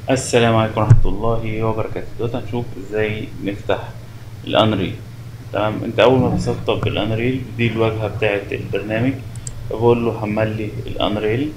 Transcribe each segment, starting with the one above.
السلام عليكم ورحمة الله وبركاته دلوقتي هنشوف ازاي نفتح الانريل تمام انت اول ما بتسطب الانريل دي الواجهة بتاعة البرنامج بقول له حمل لي الانريل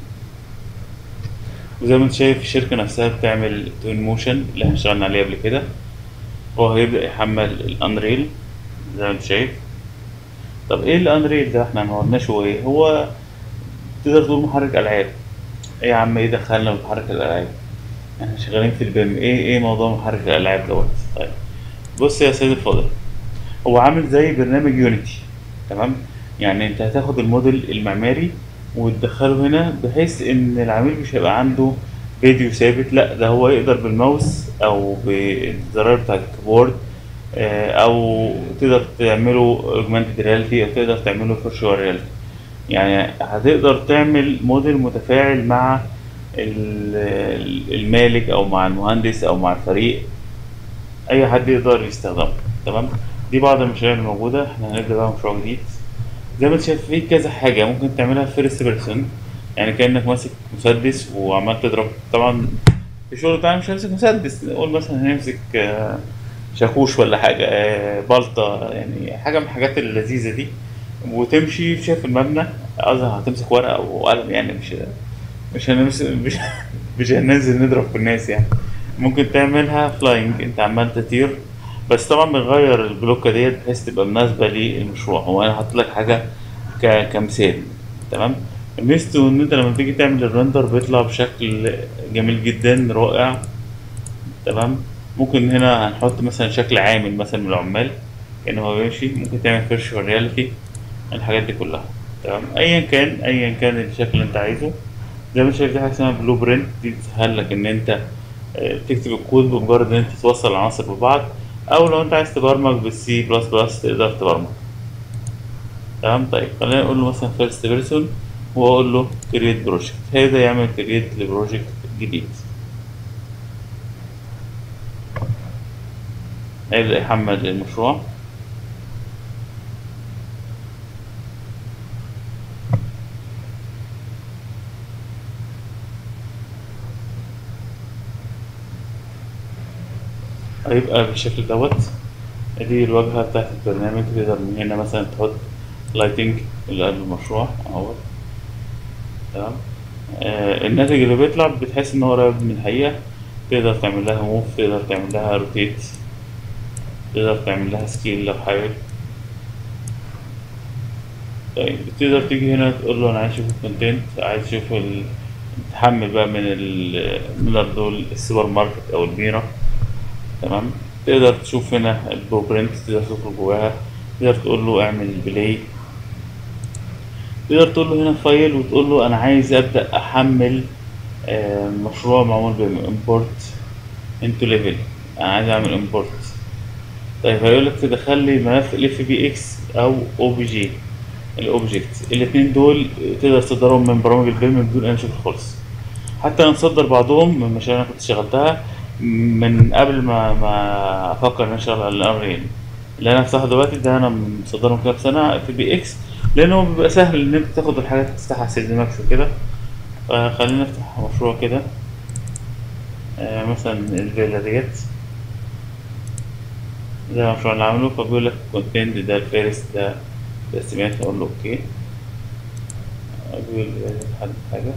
وزي ما انت شايف الشركة نفسها بتعمل توين موشن اللي احنا اشتغلنا عليه قبل كده هو هيبدأ يحمل الانريل زي ما انت شايف طب ايه الانريل ده احنا ما قلناش هو ايه هو تقدر تقول محرك العاب ايه يا عم ايه دخلنا بمحرك الالعاب احنا شغالين في البيم ايه ايه موضوع محرك الالعاب دوت طيب بص يا سيدي الفاضل هو عامل زي برنامج يونيتي تمام يعني انت هتاخد الموديل المعماري وتدخله هنا بحيث ان العميل مش هيبقى عنده فيديو ثابت لا ده هو يقدر بالماوس او بالزرار بتاع الكيبورد آه، او تقدر تعمله اوجمانتد رياليتي او تقدر تعمله فيرتشوال رياليتي يعني هتقدر تعمل موديل متفاعل مع ال- المالك او مع المهندس او مع الفريق اي حد يقدر يستخدمه تمام دي بعض المشاريع اللي موجوده احنا هنبدا بقى مشروع جديد زي ما انت شايف في كذا حاجه ممكن تعملها فيرست بيرسون يعني كانك ماسك مسدس وعمال تضرب طبعا في الشغل بتاعنا مش هنمسك مسدس نقول مثلا هنمسك آه، شاكوش ولا حاجه آه، بلطه يعني حاجه من الحاجات اللذيذه دي وتمشي شايف المبنى قصدي هتمسك ورقه او قلم يعني مش مش هنمسك مش مش هننزل نضرب في الناس يعني ممكن تعملها فلاينج انت عمال تطير بس طبعا بنغير البلوكه ديت بحيث تبقى مناسبه للمشروع هو انا حاطط لك حاجه ك... كمثال تمام ميزته ان انت لما تيجي تعمل الرندر بيطلع بشكل جميل جدا رائع تمام ممكن هنا هنحط مثلا شكل عامل مثلا من العمال كانه هو بيمشي ممكن تعمل فيرشوال رياليتي الحاجات دي كلها تمام ايا كان ايا كان الشكل اللي انت عايزه زي ما انت شايف دي حاجه اسمها بلو برنت دي تسهل لك ان انت آه، تكتب الكود بمجرد ان انت توصل العناصر ببعض او لو انت عايز تبرمج بالسي بلس بلس تقدر تبرمج تمام طيب خلينا نقول له مثلا فيرست بيرسون واقول له كريت بروجكت هيبدا يعمل كريت لبروجكت جديد هيبدا يحمل المشروع هيبقى بالشكل دوت دي الواجهة بتاعت البرنامج تقدر من هنا مثلا تحط لايتنج اللي قبل المشروع اهو تمام آه الناتج اللي بيطلع بتحس ان هو قريب من الحقيقة تقدر تعمل لها موف تقدر تعمل لها روتيت تقدر تعمل لها سكيل لو حابب طيب تقدر تيجي هنا تقول له انا عايز اشوف الكونتنت عايز اشوف ال... تحمل بقى من ال دول السوبر ماركت او البيرة تمام تقدر تشوف هنا البلو برنت تقدر تدخل جواها تقدر تقول له اعمل بلاي تقدر تقول له هنا فايل وتقول له انا عايز ابدا احمل آه، مشروع معمول بامبورت انتو ليفل انا عايز اعمل امبورت طيب هيقول لك تدخل لي ملف الاف بي اكس او او بي جي الاوبجكت الاثنين دول تقدر تصدرهم من برامج البيم بدون اي مشاكل خالص حتى انا مصدر بعضهم من المشاريع اللي انا كنت شغلتها من قبل ما ما افكر ان أنا اشتغل على الامرين اللي انا هفتحه دلوقتي ده انا مصدره من كام سنه في بي اكس لانه بيبقى سهل ان انت تاخد الحاجات تفتحها على سيدي ماكس وكده فخلينا نفتح مشروع كده آه، مثلا الفيلا ديت ده المشروع اللي عامله فبيقول لك كونتنت ده الفارس ده الاستيميت اقول له اوكي بيقول لي حد حاجه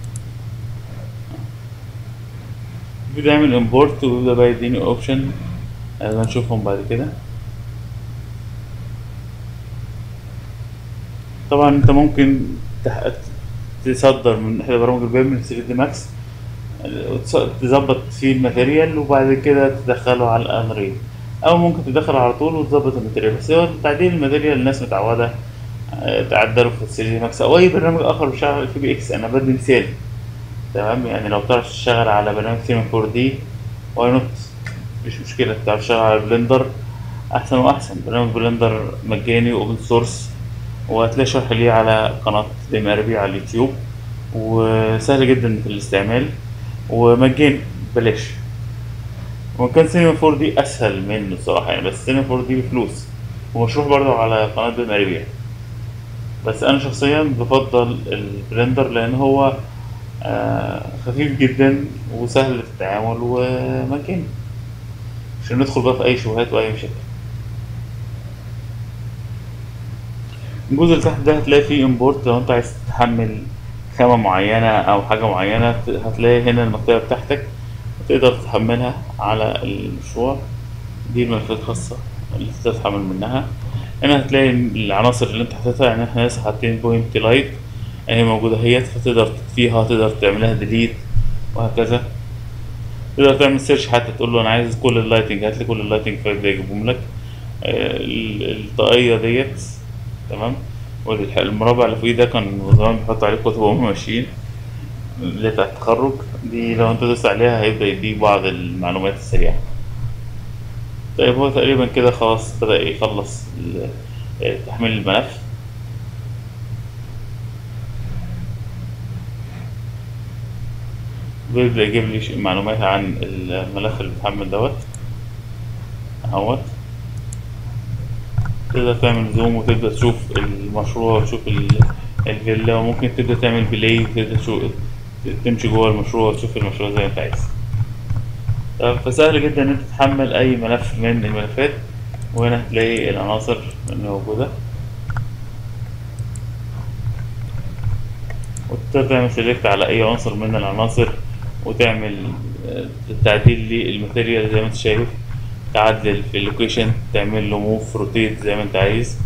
بيبدأ يعمل امبورت ويبدأ بقى يديني اوبشن هنشوفهم بعد كده طبعا انت ممكن تح- تصدر من احدى برامج البيم من 3 دي ماكس تظبط فيه الماتيريال وبعد كده تدخله على الانريل او ممكن تدخله على طول وتظبط الماتيريال بس هو تعديل الماتيريال الناس متعوده آه، تعدله في 3 دي ماكس او اي برنامج اخر بيشتغل في بي اكس انا بدي مثال تمام يعني لو تعرف تشتغل على برنامج سيمي 4 دي واي نوت مش مشكلة تعرف تشتغل على بلندر أحسن وأحسن برنامج بلندر مجاني وأوبن سورس وهتلاقي شرح ليه على قناة ديم عربي على اليوتيوب وسهل جدا في الاستعمال ومجاني بلاش وكان سينما 4 دي أسهل منه الصراحة يعني بس سينما 4 دي بفلوس ومشروح برضه على قناة ديم عربي بس أنا شخصيا بفضل البلندر لأن هو آه خفيف جدا وسهل في التعامل ومجاني عشان ندخل بقى في اي شبهات واي مشاكل الجزء اللي تحت ده هتلاقي فيه امبورت لو انت عايز تحمل خامة معينة او حاجة معينة هتلاقي هنا المكتبة بتاعتك تقدر تحملها على المشروع دي الملفات الخاصة اللي تقدر تحمل منها هنا هتلاقي العناصر اللي انت حاططها يعني احنا لسه حاطين بوينت لايت اهي موجودة اهيت فتقدر تطفيها تقدر تعملها ديليت وهكذا تقدر تعمل سيرش حتى تقول له انا عايز كل اللايتنج هات لي كل اللايتنج فايل ده يجيبهم لك آه، ال- الطاقية ديت تمام والمربع اللي فوقيه ده كان زمان بيحط عليه كتب وهم ماشيين اللي بتاعت التخرج دي لو انت دوست عليها هيبدأ يديك بعض المعلومات السريعة طيب هو تقريبا كده خلاص بدأ يخلص ال- آه، تحميل الملف بيبدأ يجيب لي ش- معلومات عن الملف اللي بيتحمل دوت اهوت تقدر تعمل زوم وتبدأ تشوف المشروع وتشوف ال- الفيلا وممكن تبدأ تعمل بلاي وتبدأ تشوف تمشي جوه المشروع وتشوف المشروع زي ما انت عايز طب فسهل جدا ان انت تحمل اي ملف من الملفات وهنا هتلاقي العناصر الموجودة وتقدر تعمل سيلكت على اي عنصر من العناصر وتعمل آه، تعديل للماتيريال زي ما انت شايف تعدل في اللوكيشن تعمل له موف روتيت زي ما انت عايز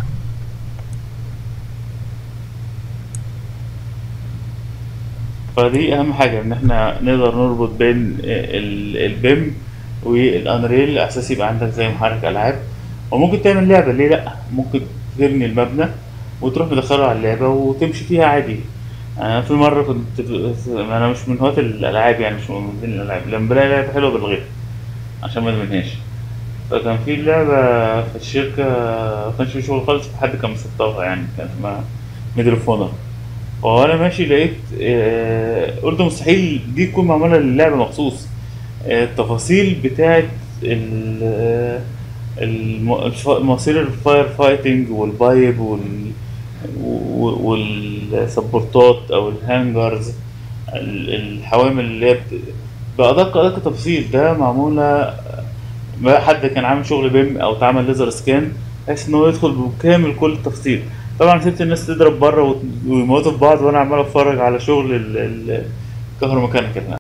فدي اهم حاجه ان احنا نقدر نربط بين ال- البيم والانريل على اساس يبقى عندك زي محرك العاب وممكن تعمل لعبه ليه لا ممكن تبني المبنى وتروح مدخله على اللعبه وتمشي فيها عادي انا في مره كنت انا مش من هواة الالعاب يعني مش من محبين الالعاب لما بلاقي لعبه حلوه بلغيها عشان ما ادمنهاش فكان في لعبة في الشركة ما كانش في شغل خالص حد كان مسطبها يعني كان اسمها ميدل اوف اونر وانا ماشي لقيت آه، قلت مستحيل دي تكون معمولة للعبة مخصوص آه، التفاصيل بتاعت ال- آه، الم- الف- مصير الفاير فايتنج والبايب وال و- والسبورتات او الهانجرز ال- الحوامل اللي هي بت- بأدق أدق تفاصيل ده معمولة ما حد كان عامل شغل بيم او اتعمل ليزر سكان بحيث ان هو يدخل بكامل كل التفاصيل طبعا سبت الناس تضرب بره وت- ويموتوا في بعض وانا عمال اتفرج على شغل ال- ال- الكهروميكانيكال